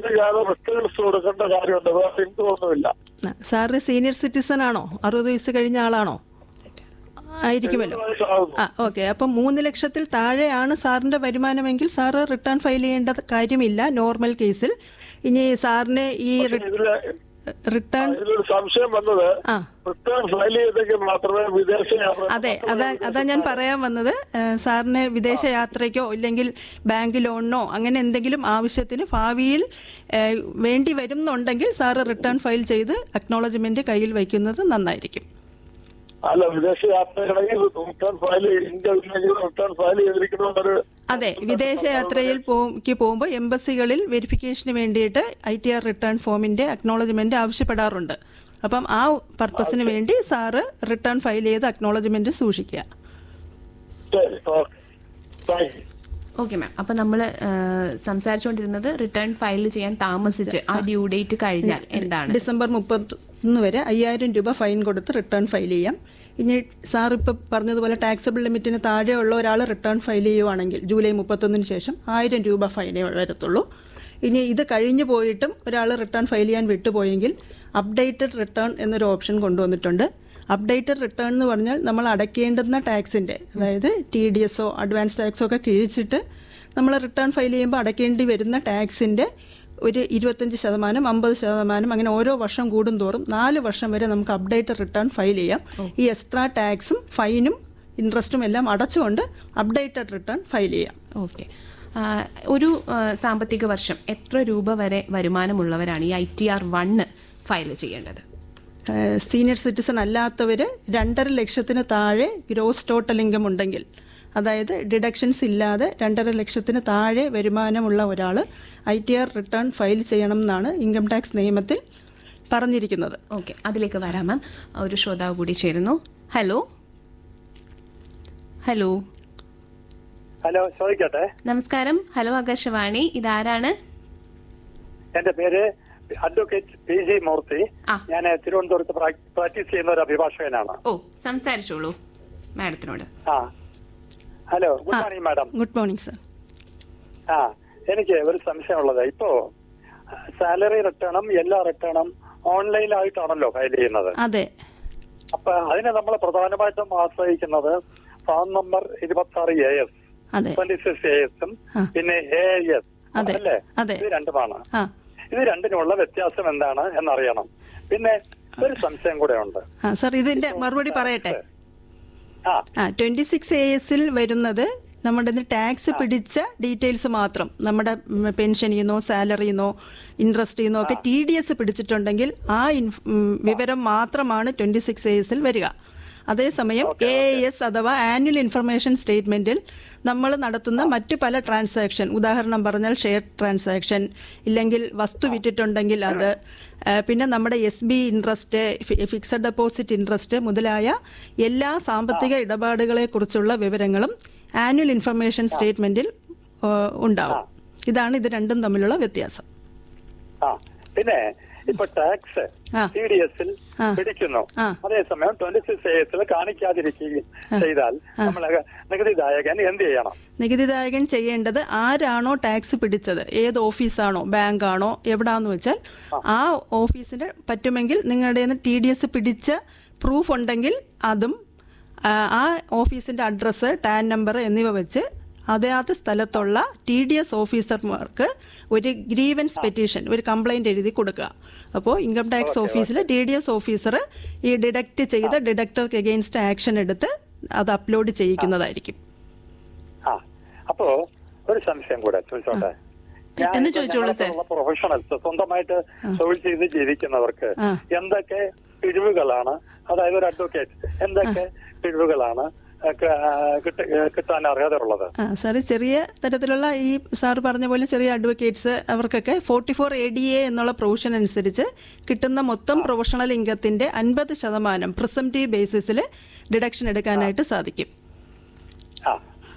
ചെയ്യാതെ റിട്ടേൺസ് കൊടുക്കേണ്ട കാര്യമുണ്ട് വേറെ എനിക്കൊന്നുമില്ല ആ, സാറിന് സീനിയർ സിറ്റിസൺ ആണോ അറുപത് വയസ്സ് കഴിഞ്ഞ ആളാണോ ആയിരിക്കുമല്ലോ വയസ്സാകുന്നു ആ ഓക്കെ അപ്പം മൂന്ന് ലക്ഷത്തിൽ താഴെയാണ് സാറിന്റെ വരുമാനമെങ്കിൽ സാറ് റിട്ടേൺ ഫയൽ ചെയ്യേണ്ട കാര്യമില്ല നോർമൽ കേസിൽ ഇനി സാറിന് ഈ ഇതില് റിട്ടേൺ ഇതിലൊരു സംശയം വന്നത് ആ റിട്ടേൺ ഫയൽ ചെയ്തെങ്കിൽ മാത്രമേ വിദേശ യാത്ര അതെ അതാ അതാ ഞാൻ പറയാൻ വന്നത് ഏ, സാറിന് വിദേശ യാത്രയ്ക്കോ ഇല്ലെങ്കിൽ ബാങ്ക് ലോണിനോ അങ്ങനെ എന്തെങ്കിലും ആവശ്യത്തിന് ഭാവിയിൽ ഏ, വേണ്ടി വരുന്നുണ്ടെങ്കിൽ സാറ് റിട്ടേൺ ഫയൽ ചെയ്ത് അക്നോളജ്മെന്റ് കയ്യിൽ വയ്ക്കുന്നത് നന്നായിരിക്കും അല്ല വിദേശ യാത്രയാണെങ്കിൽ റിട്ടേൺ ഫയൽ ഇന്ത്യ ഇല്ലെങ്കിൽ റിട്ടേൺ ഫയൽ ചെയ്തിരിക്കണമെന്നൊരു അതെ വിദേശ യാത്രയിൽ പോക്ക് പോകുമ്പോൾ എംബസികളിൽ വെരിഫിക്കേഷന് വേണ്ടിയിട്ട് ഐ ടി ആർ റിട്ടേൺ ഫോമിന്റെ അക്നോളജ്മെന്റ് ആവശ്യപ്പെടാറുണ്ട് അപ്പം ആ പർപ്പസിന് വേണ്ടി സാറ് റിട്ടേൺ ഫയൽ ചെയ്ത് അക്നോളജ്മെന്റ് സൂക്ഷിക്കുക ശരി okay thank you okay ma'am അപ്പൊ നമ്മൾ സംസാരിച്ചുകൊണ്ടിരുന്നത് റിട്ടേൺ ഫയൽ ചെയ്യാൻ താമസിച്ച് ആ ഡ്യൂ ഡേറ്റ് കഴിഞ്ഞാൽ എന്താണ് ഡിസംബർ മുപ്പത്തൊന്ന് വരെ അയ്യായിരം രൂപ ഫൈൻ കൊടുത്ത് റിട്ടേൺ ഫയൽ ചെയ്യാം ഇനി സാർ ഇപ്പോൾ പറഞ്ഞതുപോലെ ടാക്സബിൾ ലിമിറ്റിന് താഴെയുള്ള ഒരാൾ റിട്ടേൺ ഫയൽ ചെയ്യുവാണെങ്കിൽ ജൂലൈ മുപ്പത്തൊന്നിന് ശേഷം ആയിരം രൂപ ഫൈനേ വരത്തുള്ളൂ ഇനി ഇത് കഴിഞ്ഞു പോയിട്ടും ഒരാൾ റിട്ടേൺ ഫയൽ ചെയ്യാൻ വിട്ടുപോയെങ്കിൽ അപ്ഡേറ്റഡ് റിട്ടേൺ എന്നൊരു ഓപ്ഷൻ കൊണ്ടുവന്നിട്ടുണ്ട് അപ്ഡേറ്റഡ് റിട്ടേൺ എന്ന് പറഞ്ഞാൽ നമ്മൾ അടയ്ക്കേണ്ടുന്ന ടാക്സിൻ്റെ അതായത് ടി ഡി എസോ അഡ്വാൻസ് ടാക്സോ ഒക്കെ കിഴിച്ചിട്ട് നമ്മൾ റിട്ടേൺ ഫയൽ ചെയ്യുമ്പോൾ അടയ്ക്കേണ്ടി വരുന്ന ടാക്സിൻ്റെ ഒരു ഇരുപത്തഞ്ച് ശതമാനം അമ്പത് ശതമാനം അങ്ങനെ ഓരോ വർഷം കൂടുന്തോറും നാല് വർഷം വരെ നമുക്ക് അപ്ഡേറ്റഡ് റിട്ടേൺ ഫയൽ ചെയ്യാം ഈ എക്സ്ട്രാ ടാക്സും ഫൈനും ഇൻട്രസ്റ്റും എല്ലാം അടച്ചുകൊണ്ട് അപ്ഡേറ്റഡ് റിട്ടേൺ ഫയൽ ചെയ്യാം ഓക്കെ ഒരു ആ, സാമ്പത്തിക വർഷം എത്ര രൂപ വരെ വരുമാനമുള്ളവരാണ് ഈ I T R one file ചെയ്യേണ്ടത് സീനിയർ സിറ്റിസൺ അല്ലാത്തവർ രണ്ടര ലക്ഷത്തിന് താഴെ ഗ്രോസ് ടോട്ടൽ ഇൻകം ഉണ്ടെങ്കിൽ അതായത് ഡിഡക്ഷൻസ് ഇല്ലാതെ രണ്ടര ലക്ഷത്തിന് താഴെ വരുമാനമുള്ള ഒരാൾ I T R return file ചെയ്യണം എന്നാണ് ഇൻകം ടാക്സ് നിയമത്തിൽ പറഞ്ഞിരിക്കുന്നത് ഓക്കെ അതിലേക്ക് വരാം മാം ഒരു ശ്രോതാവ് കൂടി ചേരുന്നു ഹലോ ഹലോ ഹലോ ചോദിക്കട്ടെ നമസ്കാരം ഹലോ ആകാശവാണി ഇതാരാണ് എന്റെ പേര് അഡ്വക്കേറ്റ് പി ജി മൂർത്തി ആ. ഞാൻ തിരുവനന്തപുരത്ത് പ്രാക്- പ്രാക്ടീസ് ചെയ്യുന്ന ഒരു അഭിഭാഷകനാണ് ഓ സംസാരിച്ചോളൂ മാഡത്തിനോട് ആ hello good morning madam good morning sir ആ എനിക്ക് ഒരു സംശയമുള്ളത് ഇപ്പോ സാലറി റിട്ടേണും എല്ലാ റിട്ടേണും ഓൺലൈനായിട്ടാണല്ലോ ഫയൽ ചെയ്യുന്നത് അതെ അപ്പൊ അതിനെ നമ്മൾ പ്രധാനമായിട്ടും ആശ്രയിക്കുന്നത് ഫാം നമ്പർ ഇരുപത്തി ആറ് എ എസ് അതെ ട്വന്റി സിക്സ് എ എസും ആ. പിന്നെ എ എസ് അതെ, അല്ലേ അതെ. ഇത് രണ്ടുമാണ് ആ ഇത് രണ്ടിനുമുള്ള വ്യത്യാസം എന്താണ് എന്നറിയണം പിന്നെ ഒരു സംശയം കൂടെ ഉണ്ട് ആ സർ ഇതിന്റെ മറുപടി പറയട്ടെ ആ ആ ട്വന്റി സിക്സ് എ എസിൽ വരുന്നത് നമ്മുടെ ടാക്സ് പിടിച്ച ഡീറ്റെയിൽസ് മാത്രം നമ്മുടെ പെൻഷനിൽ നിന്നോ സാലറിയിൽ നിന്നോ ഇൻട്രസ്റ്റിൽ നിന്നോ ഒക്കെ ടി ഡി എസ് പിടിച്ചിട്ടുണ്ടെങ്കിൽ ആ ഇൻഫ്- ഉം, വിവരം മാത്രമാണ് ട്വന്റി സിക്സ് എ എസിൽ വരിക അതേസമയം എ എസ് അഥവാ ആനുവൽ ഇൻഫർമേഷൻ സ്റ്റേറ്റ്മെന്റിൽ നമ്മൾ നടത്തുന്ന മറ്റു പല ട്രാൻസാക്ഷൻ ഉദാഹരണം പറഞ്ഞാൽ ഷെയർ ട്രാൻസാക്ഷൻ ഇല്ലെങ്കിൽ വസ്തു വിറ്റിട്ടുണ്ടെങ്കിൽ അത് ആ, പിന്നെ നമ്മുടെ S B interest fixed deposit interest മുതലായ എല്ലാ സാമ്പത്തിക ഇടപാടുകളെ കുറിച്ചുള്ള വിവരങ്ങളും ആനുവൽ ഇൻഫർമേഷൻ സ്റ്റേറ്റ്മെന്റിൽ ആ, ഉണ്ടാവും ഇതാണ് ഇത് രണ്ടും തമ്മിലുള്ള വ്യത്യാസം ആ പിന്നെ ഇപ്പൊ ടാക്സ് ആ. സി ഡി എസിൽ ആ. പിടിക്കുന്നു ആ. അതേസമയം ട്വന്റി സിക്സ് എ എസിൽ കാണിക്കാതിരിക്കുകയും ചെയ്താൽ നമ്മൾ നികുതിദായകൻ എന്ത് ചെയ്യണം നികുതിദായകൻ ചെയ്യേണ്ടത് ആരാണോ ടാക്സ് പിടിച്ചത് ഏത് ഓഫീസാണോ ബാങ്കാണോ എവിടാന്ന് വെച്ചാൽ ആ ഓഫീസിന് പറ്റുമെങ്കിൽ നിങ്ങളുടെ ടി ഡി എസ് പിടിച്ച പ്രൂഫ് ഉണ്ടെങ്കിൽ അതും ആ, ആ ഓഫീസിന്റെ അഡ്രസ്സ് ടാൻ നമ്പർ എന്നിവ വെച്ച് അതാത് സ്ഥലത്തുള്ള ടി ഡി എസ് ഓഫീസർമാർക്ക് ഒരു ഗ്രീവൻസ് പെറ്റീഷൻ ഒരു കംപ്ലൈന്റ് എഴുതി കൊടുക്കുക അപ്പോൾ ഇൻകം ടാക്സ് ഓഫീസിൽ ടി ഡി എസ് ഓഫീസർ ഈ ഡിഡക്റ്റ് ചെയ്ത ഡിഡക്ടർക്ക് എഗെയിൻസ്റ്റ് ആക്ഷൻ എടുത്ത് അത് അപ്ലോഡ് ചെയ്യിക്കുന്നതായിരിക്കും ആ അപ്പോ ഒരു സംശയം കൂടെ ചോദിച്ചോട്ടെ പെട്ടെന്ന് ചോദിച്ചോളൂ, സർ. പ്രൊഫഷണൽസ് സ്വന്തമായിട്ട് തൊഴിൽ ചെയ്ത് ജീവിക്കുന്നവർക്ക് ആ. എന്തൊക്കെ പിരിവുകളാണ് അതായത് ഒരു അഡ്വക്കേറ്റ് എന്തൊക്കെ പിരിവുകളാണ് ആ, ക- ആ, കിട്ട- കിട്ടാൻ അർഹതയുള്ളത് ആ സാറ് ചെറിയ തരത്തിലുള്ള ഈ സാറ് പറഞ്ഞ പോലെ ചെറിയ അഡ്വക്കേറ്റ്സ് അവർക്കൊക്കെ forty four A D A എന്നുള്ള പ്രൊവിഷൻ അനുസരിച്ച് കിട്ടുന്ന മൊത്തം പ്രൊഫഷണൽ ഇൻകത്തിന്റെ അൻപത് ശതമാനം പ്രിസംറ്റീവ് ബേസിസിൽ ഡിഡക്ഷൻ എടുക്കാനായിട്ട് സാധിക്കും ആ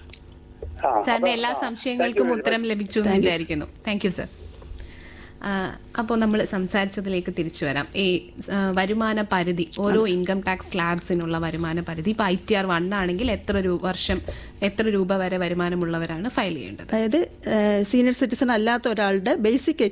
ആ, സാറിന്റെ അപ്പൊ- എല്ലാ ആ, സംശയങ്ങൾക്കും thank you very ഉത്തരം ലഭിച്ചു എന്ന് വിചാരിക്കുന്നു താങ്ക് യു സർ അപ്പോൾ നമ്മൾ സംസാരിച്ചതിലേക്ക് തിരിച്ചു വരാം ഈ ആ, വരുമാന പരിധി ഓരോ ഇൻകം ടാക്സ് സ്ലാബ്സിനുള്ള വരുമാന പരിധി ഇപ്പോൾ ഐ ടി ആർ വൺ ആണെങ്കിൽ എത്ര രൂപ വർഷം എത്ര രൂപ വരെ വരുമാനമുള്ളവരാണ് ഫയൽ ചെയ്യേണ്ടത് അതായത് സീനിയർ സിറ്റിസൺ അല്ലാത്ത ഒരാളുടെ ബേസിക്